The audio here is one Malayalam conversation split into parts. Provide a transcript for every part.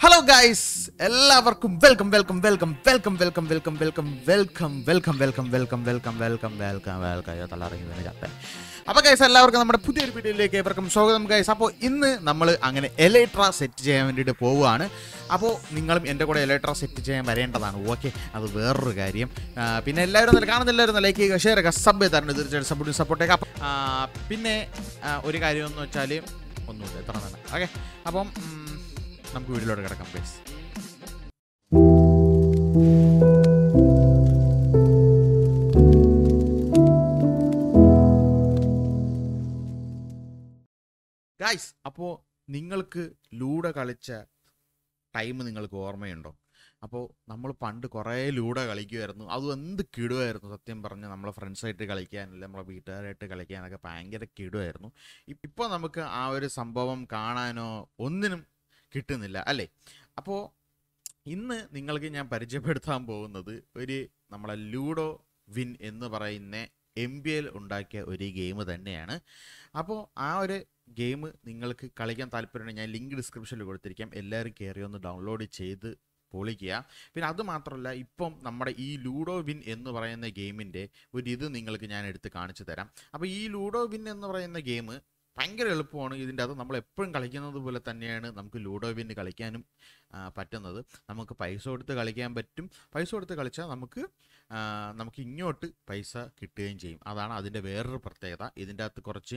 ഹലോ ഗൈസ് എല്ലാവർക്കും welcome welcome welcome welcome welcome welcome welcome welcome welcome welcome welcome welcome welcome welcome welcome തള്ളറിയുന്നതിന് ചാപ്പ അപ്പോൾ ഗൈസ് എല്ലാവർക്കും നമ്മുടെ പുതിയൊരു വീഡിയോയിലേക്ക് ഏവർക്കും സ്വാഗതം ഗൈസ് അപ്പോൾ ഇന്ന് നമ്മൾ അങ്ങനെ എലൈട്ര സെറ്റ് ചെയ്യാൻ വേണ്ടിയിട്ട് പോവുകയാണ് അപ്പോൾ നിങ്ങളും എൻ്റെ കൂടെ എലൈട്ര സെറ്റ് ചെയ്യാൻ വരേണ്ടതാണ് ഓക്കെ അത് വേറൊരു കാര്യം ആ, പിന്നെ എല്ലാവരും ഒന്ന് കാണുന്നില്ലായിരുന്നു ലൈക്ക് ചെയ്യുക ഷെയർ ചെയ്യുക സബ് ചെയ്താറുണ്ട് തീർച്ചയായിട്ടും സപ്പോർട്ട് സപ്പോർട്ട് ചെയ്യുക അപ്പം, ആ, പിന്നെ ആ, ഒരു കാര്യം എന്ന് വെച്ചാൽ ഒന്നുമില്ല എത്ര തന്നെ ഓക്കെ അപ്പം ഉം, നമുക്ക് വീട്ടിലോട്ട് കിടക്കാം പ്ലീസ് ഗായ്സ് അപ്പോൾ നിങ്ങൾക്ക് ലൂഡ കളിച്ച ടൈം നിങ്ങൾക്ക് ഓർമ്മയുണ്ടോ അപ്പോൾ നമ്മൾ പണ്ട് കുറേ ലൂഡ കളിക്കുമായിരുന്നു അതും എന്ത് കിടുമായിരുന്നു സത്യം പറഞ്ഞ് നമ്മളെ ഫ്രണ്ട്സായിട്ട് കളിക്കാനല്ല നമ്മളെ വീട്ടുകാരായിട്ട് കളിക്കാനൊക്കെ ഭയങ്കര കിടുമായിരുന്നു ഇപ്പോൾ നമുക്ക് ആ ഒരു സംഭവം കാണാനോ ഒന്നിനും കിട്ടുന്നില്ല അല്ലേ അപ്പോൾ ഇന്ന് നിങ്ങൾക്ക് ഞാൻ പരിചയപ്പെടുത്താൻ പോകുന്നത് ഒരു നമ്മളെ ലൂഡോ വിൻ എന്ന് പറയുന്ന എം ബി എൽ ഉണ്ടാക്കിയ ഒരു ഗെയിം തന്നെയാണ് അപ്പോൾ ആ ഒരു ഗെയിം നിങ്ങൾക്ക് കളിക്കാൻ താല്പര്യമുണ്ടെങ്കിൽ ഞാൻ ലിങ്ക് ഡിസ്ക്രിപ്ഷനിൽ കൊടുത്തിരിക്കാം എല്ലാവരും കയറി ഒന്ന് ഡൗൺലോഡ് ചെയ്ത് പൊളിക്കുക പിന്നെ അത് മാത്രമല്ല ഇപ്പം നമ്മുടെ ഈ ലൂഡോ വിൻ എന്ന് പറയുന്ന ഗെയിമിൻ്റെ ഒരു ഇത് നിങ്ങൾക്ക് ഞാൻ എടുത്ത് കാണിച്ചു തരാം അപ്പോൾ ഈ ലൂഡോ വിൻ എന്ന് പറയുന്ന ഗെയിം ഭയങ്കര എളുപ്പമാണ് ഇതിൻ്റെ അത് നമ്മൾ എപ്പോഴും കളിക്കുന്നത് പോലെ തന്നെയാണ് നമുക്ക് ലൂഡോ വിൻ കളിക്കാനും ആ, പറ്റുന്നത് നമുക്ക് പൈസ കൊടുത്ത് കളിക്കാൻ പറ്റും പൈസ കൊടുത്ത് കളിച്ചാൽ നമുക്ക് ആ, നമുക്ക് ഇങ്ങോട്ട് പൈസ കിട്ടുകയും ചെയ്യും അതാണ് അതിൻ്റെ വേറൊരു പ്രത്യേകത ഇതിൻ്റെ അകത്ത് കുറച്ച്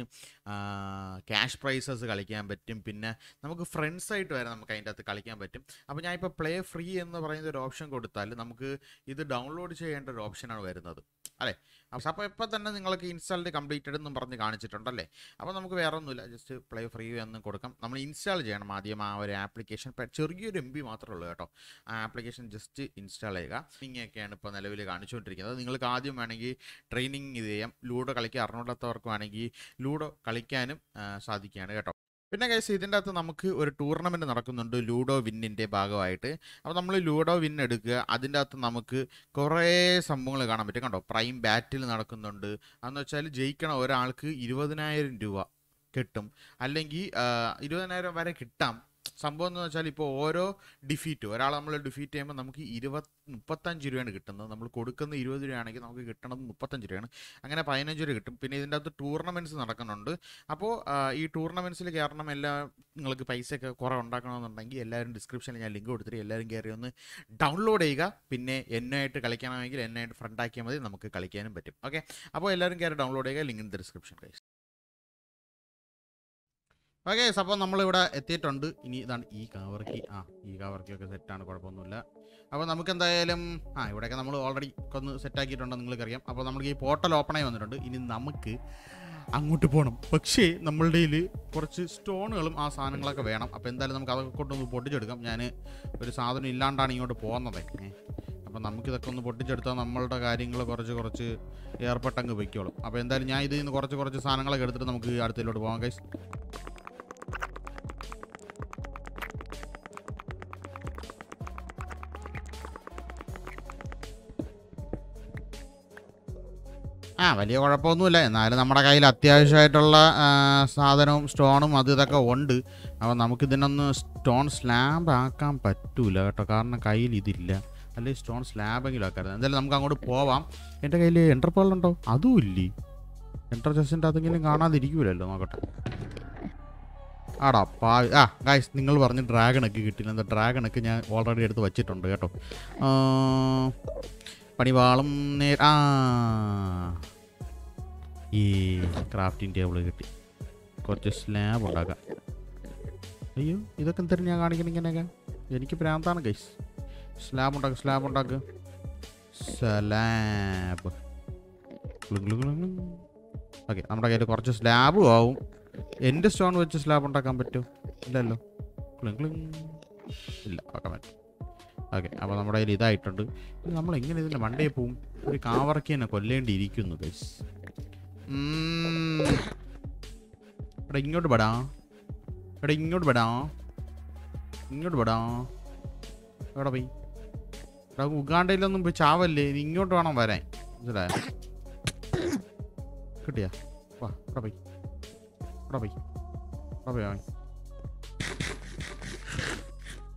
ക്യാഷ് പ്രൈസസ് കളിക്കാൻ പറ്റും പിന്നെ നമുക്ക് ഫ്രണ്ട്സായിട്ട് വരെ നമുക്ക് അതിൻ്റെ അകത്ത് കളിക്കാൻ പറ്റും അപ്പോൾ ഞാൻ ഇപ്പോൾ പ്ലേ ഫ്രീ എന്ന് പറയുന്ന ഒരു ഓപ്ഷൻ കൊടുത്താൽ നമുക്ക് ഇത് ഡൗൺലോഡ് ചെയ്യേണ്ട ഒരു ഓപ്ഷനാണ് വരുന്നത് അല്ലേ അപ്പോൾ ഇപ്പോൾ തന്നെ നിങ്ങൾക്ക് ഇൻസ്റ്റാൾഡ് കംപ്ലീറ്റഡ് എന്നും പറഞ്ഞ് കാണിച്ചിട്ടുണ്ടല്ലേ അപ്പോൾ നമുക്ക് വേറെ ഒന്നുമില്ല ജസ്റ്റ് പ്ലേ ഫ്രീ എന്ന് കൊടുക്കാം നമ്മൾ ഇൻസ്റ്റാൾ ചെയ്യണം ആദ്യം ആ ഒരു ആപ്ലിക്കേഷൻ ചെറിയൊരു എം ബി മാത്രമേ ഉള്ളൂ കേട്ടോ ആ ആപ്ലിക്കേഷൻ ജസ്റ്റ് ഇൻസ്റ്റാൾ ചെയ്യുക ഇങ്ങനെയൊക്കെയാണ് ഇപ്പോൾ നിലവിൽ കാണിച്ചുകൊണ്ടിരിക്കുന്നത് നിങ്ങൾക്ക് ആദ്യം വേണമെങ്കിൽ ട്രെയിനിങ് ഇത് ചെയ്യാം ലൂഡോ കളിക്കാൻ അറിഞ്ഞൂടാത്തവർക്ക് വേണമെങ്കിൽ ലൂഡോ കളിക്കാനും ആ, സാധിക്കുകയാണ് കേട്ടോ പിന്നെ കഴിച്ച് ഇതിൻ്റെ അകത്ത് നമുക്ക് ഒരു ടൂർണമെൻറ്റ് നടക്കുന്നുണ്ട് ലൂഡോ വിന്നിൻ്റെ ഭാഗമായിട്ട് അപ്പോൾ നമ്മൾ ലൂഡോ വിൻ എടുക്കുക അതിൻ്റെ അകത്ത് നമുക്ക് കുറേ സംഭവങ്ങൾ കാണാൻ പറ്റും കണ്ടോ പ്രൈം ബാറ്റിൽ നടക്കുന്നുണ്ട് അതെന്ന് വെച്ചാൽ ജയിക്കണ ഒരാൾക്ക് ഇരുപതിനായിരം രൂപ കിട്ടും അല്ലെങ്കിൽ ആ, ഇരുപതിനായിരം വരെ കിട്ടാം സംഭവം എന്ന് വെച്ചാൽ ഇപ്പോൾ ഓരോ ഡിഫീറ്റ് ഒരാളെ നമ്മൾ ഡിഫീറ്റ് ചെയ്യുമ്പോൾ നമുക്ക് ഇരുപത് മുപ്പത്തഞ്ച് രൂപയാണ് കിട്ടുന്നത് നമ്മൾ കൊടുക്കുന്ന ഇരുപത് രൂപയാണെങ്കിൽ നമുക്ക് കിട്ടണത് മുപ്പത്തഞ്ച് രൂപയാണ് അങ്ങനെ പതിനഞ്ച് രൂപ കിട്ടും പിന്നെ ഇതിൻ്റെ അകത്ത് ടൂർണമെൻറ്റ്സ് നടക്കുന്നുണ്ട് അപ്പോൾ ഈ ടൂർണമെൻറ്റ്സിൽ കയറണം എല്ലാ നിങ്ങൾക്ക് പൈസയൊക്കെ കുറേ ഉണ്ടാക്കണമെന്നുണ്ടെങ്കിൽ എല്ലാവരും ഡിസ്ക്രിപ്ഷനിൽ ഞാൻ ലിങ്ക് കൊടുത്തിട്ട് എല്ലാവരും കയറി ഒന്ന് ഡൗൺലോഡ് ചെയ്യുക പിന്നെ എന്നുമായിട്ട് കളിക്കണമെങ്കിൽ എന്നുമായിട്ട് ഫ്രണ്ട് ആക്കിയാൽ മതി നമുക്ക് കളിക്കാനും പറ്റും ഓക്കെ അപ്പോൾ എല്ലാവരും കയറി ഡൗൺലോഡ് ചെയ്യുക link in description guys okay അപ്പോൾ നമ്മളിവിടെ എത്തിയിട്ടുണ്ട് ഇനി ഇതാണ് ഈ കവർക്കി ആ ഈ കവർക്കിയൊക്കെ സെറ്റാണ് കുഴപ്പമൊന്നുമില്ല അപ്പോൾ നമുക്ക് എന്തായാലും ആ ഇവിടെയൊക്കെ നമ്മൾ ഓൾറെഡി ഒന്ന് സെറ്റാക്കിയിട്ടുണ്ടെന്ന് നിങ്ങൾക്കറിയാം അപ്പോൾ നമുക്ക് ഈ പോർട്ടൽ ഓപ്പണായി വന്നിട്ടുണ്ട് ഇനി നമുക്ക് അങ്ങോട്ട് പോകണം പക്ഷേ നമ്മളുടെ കയ്യിൽ കുറച്ച് സ്റ്റോണുകളും ആ സാധനങ്ങളൊക്കെ വേണം അപ്പോൾ എന്തായാലും നമുക്ക് അതൊക്കെ കൊണ്ടൊന്ന് പൊട്ടിച്ചെടുക്കാം ഞാൻ ഒരു സാധനം ഇല്ലാണ്ടാണ് ഇങ്ങോട്ട് പോകുന്നത് ഏ. അപ്പോൾ നമുക്കിതൊക്കെ ഒന്ന് പൊട്ടിച്ചെടുത്താൽ നമ്മളുടെ കാര്യങ്ങൾ കുറച്ച് കുറച്ച് ഏർപ്പെട്ടങ്ങ് വയ്ക്കോളും അപ്പോൾ എന്തായാലും ഞാൻ ഇതിൽ നിന്ന് കുറച്ച് കുറച്ച് സാധനങ്ങളൊക്കെ എടുത്തിട്ട് നമുക്ക് അടുത്തതിലോട്ട് പോകാം ഗൈസ് ആ വലിയ കുഴപ്പമൊന്നുമില്ല എന്നാലും നമ്മുടെ കയ്യിൽ അത്യാവശ്യമായിട്ടുള്ള ആ, സാധനവും സ്റ്റോണും അത് ഇതൊക്കെ ഉണ്ട് അപ്പോൾ നമുക്കിതിനൊന്ന് സ്റ്റോൺ സ്ലാബ് ആക്കാൻ പറ്റൂല കേട്ടോ കാരണം കയ്യിൽ ഇതില്ല അല്ലെങ്കിൽ സ്റ്റോൺ സ്ലാബെങ്കിലും ആക്കാറ് എന്തായാലും നമുക്ക് അങ്ങോട്ട് പോവാം എൻ്റെ കയ്യിൽ എൻ്റർ ഉണ്ടോ അതും ഇല്ലേ എൻ്റർ ചെസ്റ്റിൻ്റെ അതെങ്കിലും കാണാതിരിക്കൂലല്ലോ നോക്കട്ടെ ആടാ പാ ആ ഗായ്സ് നിങ്ങൾ പറഞ്ഞ് ഡ്രാഗണൊക്കെ കിട്ടില്ല എന്താ ഡ്രാഗണൊക്കെ ഞാൻ ഓൾറെഡി എടുത്ത് വച്ചിട്ടുണ്ട് കേട്ടോ ആ, പണിവാളും നേ ആ ഈ ക്രാഫ്റ്റിംഗ് ടേബിൾ കിട്ടി കുറച്ച് സ്ലാബ് ഉണ്ടാക്കാം അയ്യോ ഇതൊക്കെ എന്തിനും ഞാൻ കാണിക്കണം ഇങ്ങനെയൊക്കെ എനിക്ക് പ്രാന്താണ് ഗൈസ് സ്ലാബ് ഉണ്ടാക്കുക സ്ലാബ് ഉണ്ടാക്കുക സ്ലാബ് ഓക്കെ നമ്മുടെ കയ്യിൽ കുറച്ച് സ്ലാബും ആവും എൻ്റെ സ്റ്റോൺ വെച്ച് സ്ലാബ് ഉണ്ടാക്കാൻ പറ്റുമോ ഇല്ലല്ലോ ക്ലിങ് ക്ലിങ് ഇല്ല ആക്കാൻ പറ്റും ഓക്കെ അപ്പോൾ നമ്മുടെ കയ്യിൽ ഇതായിട്ടുണ്ട് ഇനി നമ്മൾ എങ്ങനെ ഇതിൻ്റെ മണ്ടയിൽ പോവും ഒരു കാവറക്കി തന്നെ കൊല്ലേണ്ടിയിരിക്കുന്നു ഗൈസ് എടാ ഇങ്ങോട്ട് പെടാ എടാ ഇങ്ങോട്ട് പെടാ ഇങ്ങോട്ട് പെടാ എവിടെ പോയി എടാ ഉഗാണ്ടയിലൊന്നും പോയി ചാവല്ലേ ഇനി ഇങ്ങോട്ട് വേണം വരാൻ മനസ്സിലായോ കിട്ടിയാ വാ ഇവിടെ പോയി ഇവിടെ പോയി ഇവിടെ പോയി അവൻ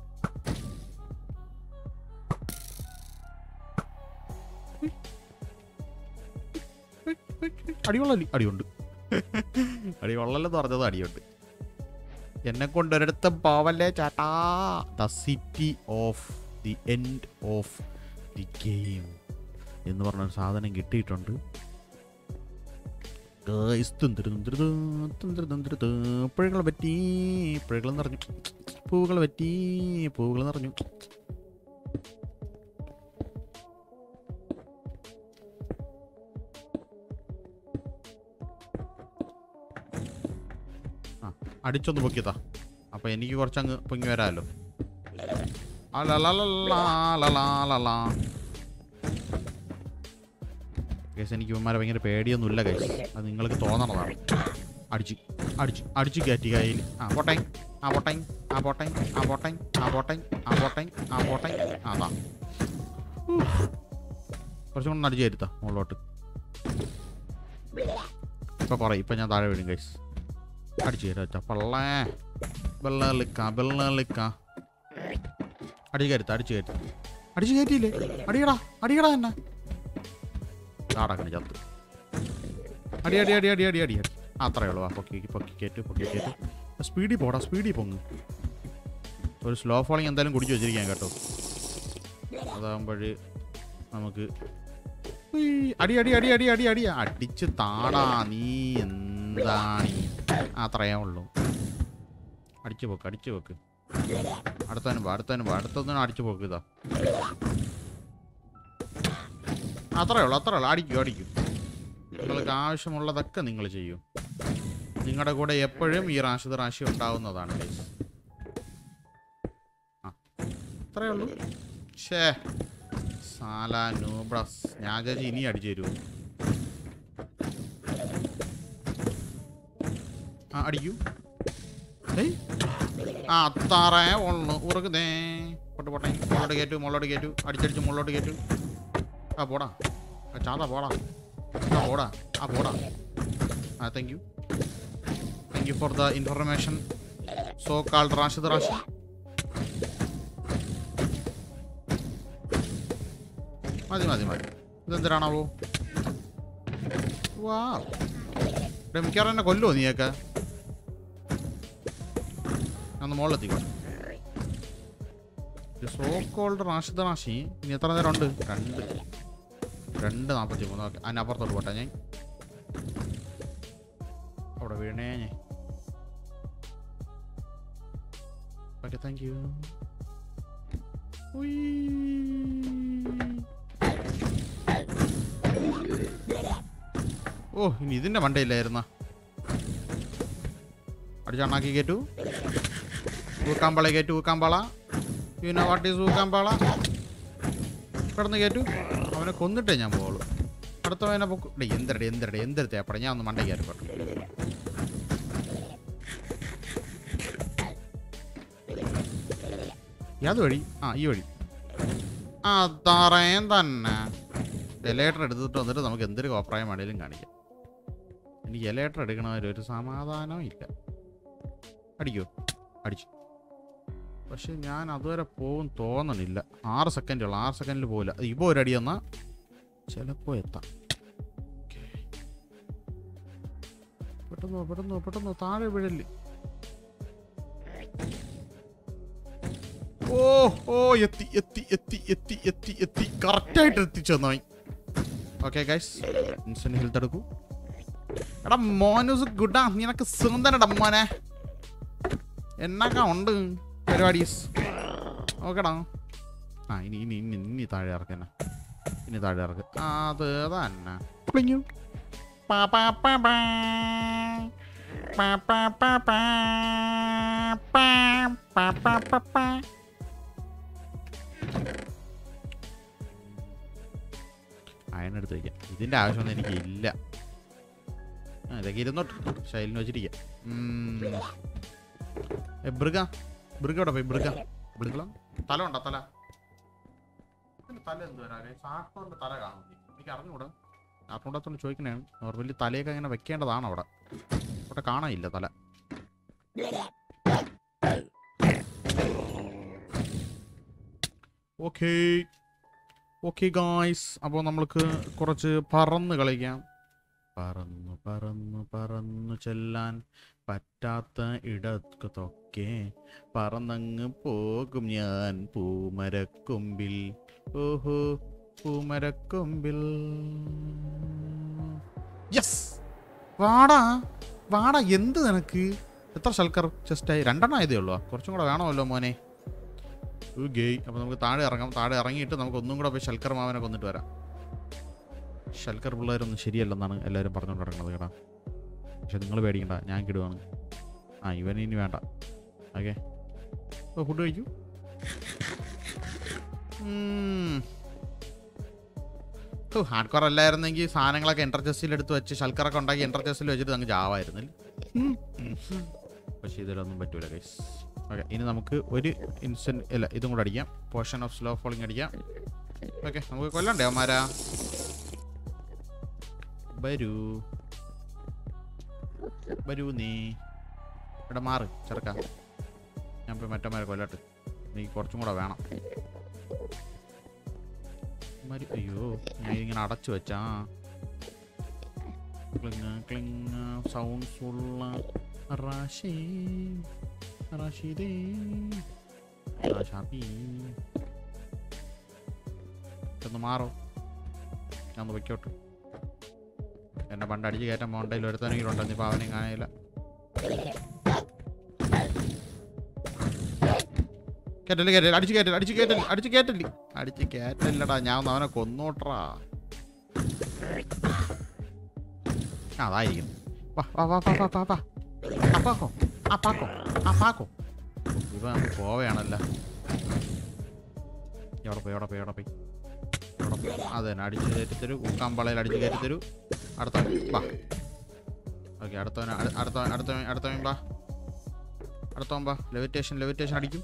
അടികൊള്ളി അടിയുണ്ട് അടികൊള്ളല്ലെന്ന് പറഞ്ഞത് അടിയുണ്ട് എന്നെ കൊണ്ട് ഒരിടത്തും പോവല്ലേ ചേട്ടാ the city of the end of the game എന്ന് പറഞ്ഞൊരു സാധനം കിട്ടിയിട്ടുണ്ട് ഗൈസ് പുഴകൾ പറ്റി പുഴകൾ നിറഞ്ഞു പൂവുകൾ പറ്റി പൂവുകൾ നിറഞ്ഞു ആ അടിച്ചൊന്ന് പൊക്കിയതാ അപ്പൊ എനിക്ക് കുറച്ചങ്ങ് പൊങ്ങി വരാമല്ലോ അലലലലാലലാലലാ. ഗൈസ് എനിക്ക് ഇവന്മാരെ ഭയങ്കര പേടിയൊന്നുമില്ല ഗൈസ് അത് നിങ്ങൾക്ക് തോന്നണതാണ് അടിച്ച് അടിച്ച് അടിച്ച് കയറ്റി കയ്യിൽ ആ പോട്ടെ ആ പോട്ടെ ആ പോട്ടെ ആ പോട്ടെ ആ പോട്ടെ ആ പോട്ടെ ആ പോട്ടെ അതാ കുറച്ചും കൂടെ അടിച്ച് കയറ്റുത്താ മുകളിലോട്ട് ഇപ്പൊ കുറേ ഇപ്പൊ ഞാൻ താഴെ വീഴും ഗൈസ് അടിച്ചു കയറ്റാ പള്ളേ വെള്ളലിക്ക വെള്ളലിക്ക അടിച്ചു കയറ്റ അടിച്ചു കയറ്റി അടിച്ചു കയറ്റിയില്ലേ അടിയടാ അടിയടാ തന്നെ നാടക്കണി ചത്ത് അടി അടി അടി അടി അടി അടി അടി ആ, അത്രയേ ഉള്ളൂ ആ പൊക്കി പൊക്കി കയറ്റ് പൊക്കി കയറ്റ് സ്പീഡിൽ പോടാ സ്പീഡിൽ പൊങ്ങ് ഒരു സ്ലോ ഫോളിങ് എന്തായാലും കുടിച്ചു വെച്ചിരിക്കാം കേട്ടോ അതാകുമ്പോഴ് നമുക്ക് ഉയ്യ്. അടി അടി അടി അടി അടി അടി അടിച്ച് താടാ നീ എന്താണ് അത്രയേ ഉള്ളൂ അടിച്ചു പോക്ക് അടിച്ചു പോക്ക് അടുത്തതിനും പോ അടുത്തതിനും പോ അടുത്തതിനും അടിച്ചു പോക്ക് ഇതാ അത്രയേ ഉള്ളൂ അത്രയേ ഉള്ളൂ അടിക്കൂ അടിക്കൂ നിങ്ങൾക്ക് ആവശ്യമുള്ളതൊക്കെ നിങ്ങൾ ചെയ്യൂ നിങ്ങളുടെ കൂടെ എപ്പോഴും ഈ റാഷിദ് റാശി ഉണ്ടാവുന്നതാണ് guys. ആ അത്രയേ ഉള്ളൂ ഷേ സാല നൂബ്രസ് ഞാൻ ചേച്ചി ഇനി അടിച്ചു തരുമോ ആ അടിക്കൂ ഏയ് ആ അത്താറേ ഉള്ളു ഉറുകുതേ പൊട്ട് പൊട്ടെ മുള്ളോട്ട് കയറ്റു മുള്ളോട്ട് കയറ്റു അടിച്ചടിച്ച് മുള്ളോട്ട് കയറ്റു ആ പോടാ ആ ചാതാ പോടാ ആ പോടാ ആ പോടാ ആ thank you thank you for the information so call Rashid Rashi മതി മതി മതി ഇതെന്തിനാണാവോ വാ ഇവിടെ മിക്കവാറും എന്നെ കൊല്ലുമോ നീയൊക്കെ ഒന്ന് മുകളിലെത്തിക്കോ സോ കോൾഡ് റാഷിദ് റാഷി ഇനി എത്ര നേരം ഉണ്ട് രണ്ട് രണ്ട് നാൽപ്പത്തി മൂന്ന് ഓക്കെ അതിനപ്പുറത്തോട്ട് പോട്ടെ ഞാൻ അവിടെ വീണേ ഞാൻ ഓക്കെ താങ്ക് യു ഓ ഇനി ഇതിന്റെ മണ്ടയില്ലായിരുന്ന അടിച്ചണ്ണാക്കി കയറ്റു ഊക്കാമ്പാള കയറ്റു ഊക്കാമ്പാള യു നോ വാട്ട് ഈസ് ഊക്കാമ്പാള കിടന്ന് കയറ്റു അവനെ കൊന്നിട്ടേ ഞാൻ പോകുള്ളൂ അടുത്തവനെ പൊക്കു ഡേ എന്തരടെ എന്തരടെ എന്തൊരു തേപ്പട ഞാൻ ഒന്ന് മണ്ടയ്ക്ക് കയറിപ്പോട്ടെ ഏത് വഴി ആ ഈ വഴി ആ തറയും തന്നെ എലേറ്റർ എടുത്തിട്ട് വന്നിട്ട് നമുക്ക് എന്തൊരു കോപ്രായം വേണേലും കാണിക്കാം എനിക്ക് എലേറ്റർ എടുക്കണവര് ഒരു സമാധാനവും ഇല്ല അടിക്കോ അടിച്ചു പക്ഷെ ഞാൻ അതുവരെ പോകും തോന്നണില്ല ആറ് സെക്കൻഡേ ഉള്ളൂ ആറ് സെക്കൻഡിൽ പോകില്ല ഇപ്പോൾ ഒരു അടി തന്നാൽ ചിലപ്പോൾ എത്താം Okay. പെട്ടെന്ന് പോ, പെട്ടെന്ന് പോ, പെട്ടെന്ന് പോ, താഴെ വീഴല് ഓ ഓ എത്തി എത്തി എത്തി എത്തി എത്തി എത്തി കറക്റ്റായിട്ട് എത്തിച്ചു തന്നായി ഓക്കെ ഗൈസ് ഇൻസുലിൻ ഹെൽത്ത് എടുക്കൂ എടാ മോനൂസ് ഗുഡാ നിനക്ക് സുന്ദരടാ മോനെ എന്നൊക്കെ ഉണ്ട് പരിപാടീസ് ഓക്കെടാ ആ ഇനി ഇനി ഇനി ഇനി താഴെ ഇറക്കന്നെ ഇനി താഴെ ഇറക്ക് ആ, അത് തന്നെ പ്ലിങ്ങു. പാ, പാ, പാ, പാ. പാ, പാ, പാ, പാ. പാ, പാ, പാ, പാ, പാ. അയണെടുത്ത് വയ്ക്കാം ഇതിൻ്റെ ആവശ്യമൊന്നും എനിക്ക് ഇല്ല ആ, ഇതൊക്കെ ഇരുന്നോട്ട് ശൈലിന് വെച്ചിരിക്കാം ഉം. ഏ, മൃഗ മൃഗ എവിടെ പോയി മൃഗ മൃഗം തല ഉണ്ടോ തല ഇതിന്റെ തല എന്തുവരാ സാർട്ടോന്റെ തല കാണുന്നു എനിക്ക് അറിഞ്ഞൂടാ അറിഞ്ഞൂടാത്തോണ്ട് ചോദിക്കണേണ് നോർമലി തലയൊക്കെ അങ്ങനെ വെക്കേണ്ടതാണ് അവിടെ അവിടെ കാണാനില്ല തല ഓക്കേ ഓക്കെ ഗായ്സ് അപ്പോൾ നമ്മൾക്ക് കുറച്ച് പറന്ന് കളിക്കാം പറന്നു പറന്നു പറന്നു ചെല്ലാൻ പറ്റാത്ത ഇടത്തൊക്കെ പറന്നങ്ങ് പോകും ഞാൻ പൂമരക്കൊമ്പിൽ ഓഹോ പൂമരക്കൊമ്പിൽ യെസ് വാടാ വാടാ എന്ത് നിനക്ക് എത്ര ശൽക്കർ ചെസ്റ്റായി രണ്ടെണ്ണം ആയതേ ഉള്ളൂ കുറച്ചും കൂടെ വേണമല്ലോ മോനെ ഗെയ് അപ്പോൾ നമുക്ക് താഴെ ഇറങ്ങാം താഴെ ഇറങ്ങിയിട്ട് നമുക്ക് ഒന്നും കൂടെ പോയി ശൽക്കർ മാവനെ കൊന്നിട്ട് വരാം ശൽക്കർ പിള്ളേരൊന്നും ശരിയല്ലെന്നാണ് എല്ലാവരും പറഞ്ഞുകൊണ്ട് നടക്കുന്നത് കേട്ടാ പക്ഷെ നിങ്ങൾ പേടിക്കണ്ട ഞാൻ കിടുവാണ് ആ ഇവൻ ഇനി വേണ്ട ഓക്കെ ഓ ഫുഡ് കഴിക്കൂ ഓ ഹാർഡ് കോർ അല്ലായിരുന്നെങ്കിൽ സാധനങ്ങളൊക്കെ എൻ്റർ ചെസ്റ്റിൽ എടുത്ത് വെച്ച് ശൽക്കറൊക്കെ ഉണ്ടാക്കി എൻ്റർ ചെസ്റ്റിൽ വെച്ചിട്ട് അങ്ങ് ജാവായിരുന്നില്ല പക്ഷേ ഇതിലൊന്നും പറ്റൂല ഗൈസ് ഓക്കെ ഇനി നമുക്ക് ഒരു ഇൻസ്റ്റൻറ്റ് അല്ല ഇതും കൂടെ അടിക്കാം പോർഷൻ ഓഫ് സ്ലോ ഫോളിങ് അടിക്കാം ഓക്കെ നമുക്ക് കൊല്ലണ്ടേ അവന്മാരാ വരൂ വരൂ നീ ഇവിടെ മാറ് ചെറുക്ക ഞാൻ പോയി മറ്റന്മാരെ കൊല്ലട്ട് നീ കുറച്ചും കൂടെ വേണം മരി അയ്യോ ഞാൻ ഇങ്ങനെ അടച്ചു വെച്ചാ ക്ലിങ് ക്ലിങ് സൗണ്ട്സ് ഉള്ള റാഷി റാഷിദേ റാഷാപ്പി ഒന്ന് മാറോ ഞാൻ ഒന്ന് വെക്കോട്ട് എന്നെ പണ്ട് അടിച്ച് കയറ്റാൻ മോണ്ടയിൽ ഒരുത്തനെങ്കിലും ഉണ്ടെന്ന് ഇപ്പൊ അവനെയും കാണാനില്ല കേട്ടല്ലേ കേട്ടല്ലേ അടിച്ച് കയറ്റല്ലേ അടിച്ച് കയറ്റല്ലേ അടിച്ച് കയറ്റല്ലേ അടിച്ച് കയറ്റല്ലടാ ഞാൻ ഒന്ന് അവനെ കൊന്നോട്ടറാ ആ, അതായിരിക്കും വാ വാ വാ വാ വാ വാ വാ അപ്പാക്കോ അപ്പാക്കോ അപ്പാക്കോ ഇവ പോവുകയാണല്ലോ എവിടെ പോയി എവിടെ പോയി എവിടെ പോയി എവിടെ പോയി അത് തന്നെ അടിച്ച് കയറ്റിത്തരൂ ഉക്കാമ്പളയിൽ അടിച്ച് കയറ്റിത്തരൂ അടുത്ത വാ ഓക്കെ അടുത്തവൻ അടു- അടുത്തവൻ അടുത്തവൻ അടുത്തവൻ വാ അടുത്തവൻ വാ ലെവിറ്റേഷൻ ലെവിറ്റേഷൻ അടിക്കും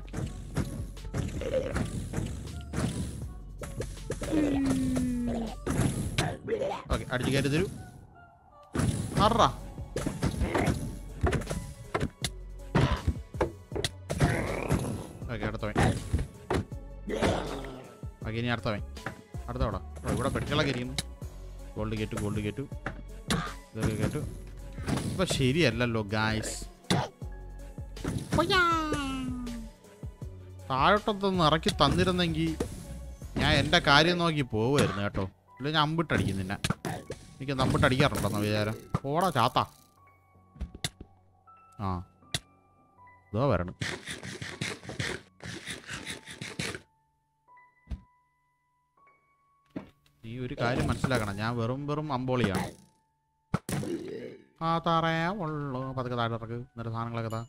ഓക്കെ അടിച്ച് കയറ്റി തരൂ മാറാ ഓക്കെ അടുത്തവൻ ഓക്കെ ഇനി അടുത്തവൻ അടുത്തവിടെ ഓ, ഇവിടെ പെട്ടികളൊക്കെ ഇരിക്കുന്നു ഗോൾഡ് കയറ്റു ഗോൾഡ് കയറ്റു ഇതൊക്കെ കയറ്റു ഇപ്പൊ ശരിയല്ലല്ലോ ഗായ്സ് താഴോട്ടത്തൊന്ന് ഇറക്കി തന്നിരുന്നെങ്കിൽ ഞാൻ എൻ്റെ കാര്യം നോക്കി പോവുമായിരുന്നു കേട്ടോ ഇല്ല ഞാൻ അമ്പിട്ടടിക്കും നിന്നെ എനിക്ക് നമ്പിട്ടടിക്കാറുണ്ടെന്നോ വിചാരം ഓടാ ചാത്ത ആ ഇതോ വരണം നീ ഒരു കാര്യം മനസ്സിലാക്കണം ഞാൻ വെറും വെറും അമ്പോളിയാണ് ആ താറയാ ഉള്ളു പതുക്കെ താഴെ ഇറക്ക് എന്നിട്ട് സാധനങ്ങളൊക്കെ താ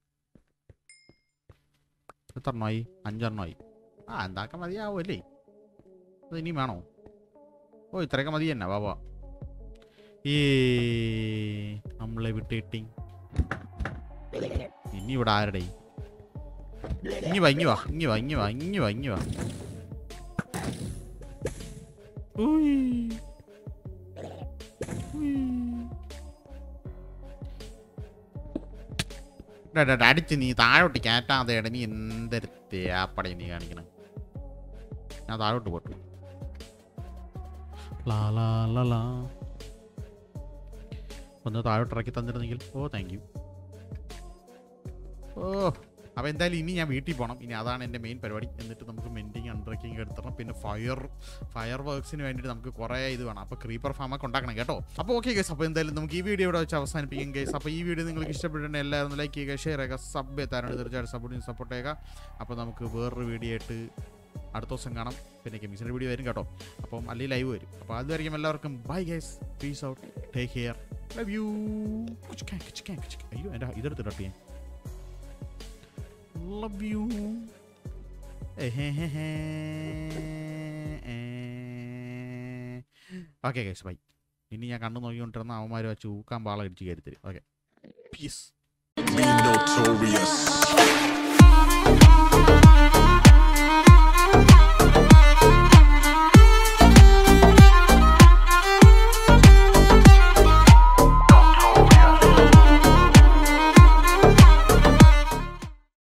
എത്രണ്ണമായി അഞ്ചെണ്ണമായി ആ എന്താക്കാൻ മതിയാവുമല്ലേ അത് ഇനി വേണോ ഓ ഇത്രയൊക്കെ മതി തന്നെ വാ ഈ നമ്മളെ വിട്ട് കിട്ടി ഇനി ഇവിടെ ആരുടെ ഇങ്ങി വാ ഇങ്ങി വാ ഇങ്ങി വാ ഇങ്ങി വാ ഇങ്ങി വാ ഇങ്ങി വാ ഉയ്. ഉയ്. ഡാ, ഡാ, ഡാ, അടിച്ച് നീ താഴോട്ട് കയറ്റാതെ ഇട നീ എന്തൊരു തേപ്പട നീ കാണിക്കണം ഞാൻ താഴോട്ട് പോട്ടു ലാ ലാ ലാ ലാ ഒന്ന് താഴോട്ട് ഇറക്കി തന്നിരുന്നെങ്കിൽ ഓ താങ്ക് യു ഓ അപ്പോൾ എന്തായാലും ഇനി ഞാൻ വീട്ടിൽ പോകണം ഇനി അതാണ് എൻ്റെ മെയിൻ പരിപാടി എന്നിട്ട് നമുക്ക് മെൻറ്റിങ് അൺട്രക്കിങ് എടുത്തണം പിന്നെ ഫയർ ഫയർ വർക്ക്സിന് വേണ്ടിയിട്ട് നമുക്ക് കുറേ ഇത് വേണം അപ്പോൾ ക്രീപ്പർ ഫാമൊക്കെ ഉണ്ടാക്കണം കേട്ടോ അപ്പോൾ ഓക്കെ ഗൈസ് അപ്പോൾ എന്തായാലും നമുക്ക് ഈ വീഡിയോ ഇവിടെ വെച്ച് അവസാനിപ്പിക്കും ഗൈസ് അപ്പോൾ ഈ വീഡിയോ നിങ്ങൾക്ക് ഇഷ്ടപ്പെട്ടിട്ടുണ്ടെങ്കിൽ എല്ലാവരും ലൈക്ക് ചെയ്യുക ഷെയർ ചെയ്യുക സബ് എത്താനാണ് തീർച്ചയായിട്ടും സപ്പോർട്ടിന് സപ്പോർട്ട് ചെയ്യുക അപ്പോൾ നമുക്ക് വേറൊരു വീഡിയോ ആയിട്ട് അടുത്ത ദിവസം കാണാം പിന്നെ കെമിക്സിൻ്റെ വീഡിയോ വരും കേട്ടോ അപ്പം അല്ലെങ്കിൽ ലൈവ് വരും അപ്പോൾ അതുവരെയും എല്ലാവർക്കും bye guys peace out take care love you അയ്യോ എൻ്റെ ഇതെടുത്തിട്ടോ ഞാൻ love you okay guys bye ഇനി ഞാൻ കണ്ണു നോക്കിക്കൊണ്ടിരുന്ന അവന്മാർ വെച്ച് ഊക്കാൻ പാള ഇടിച്ച് കയറി തരും ഓക്കെ പീസ് We notorious.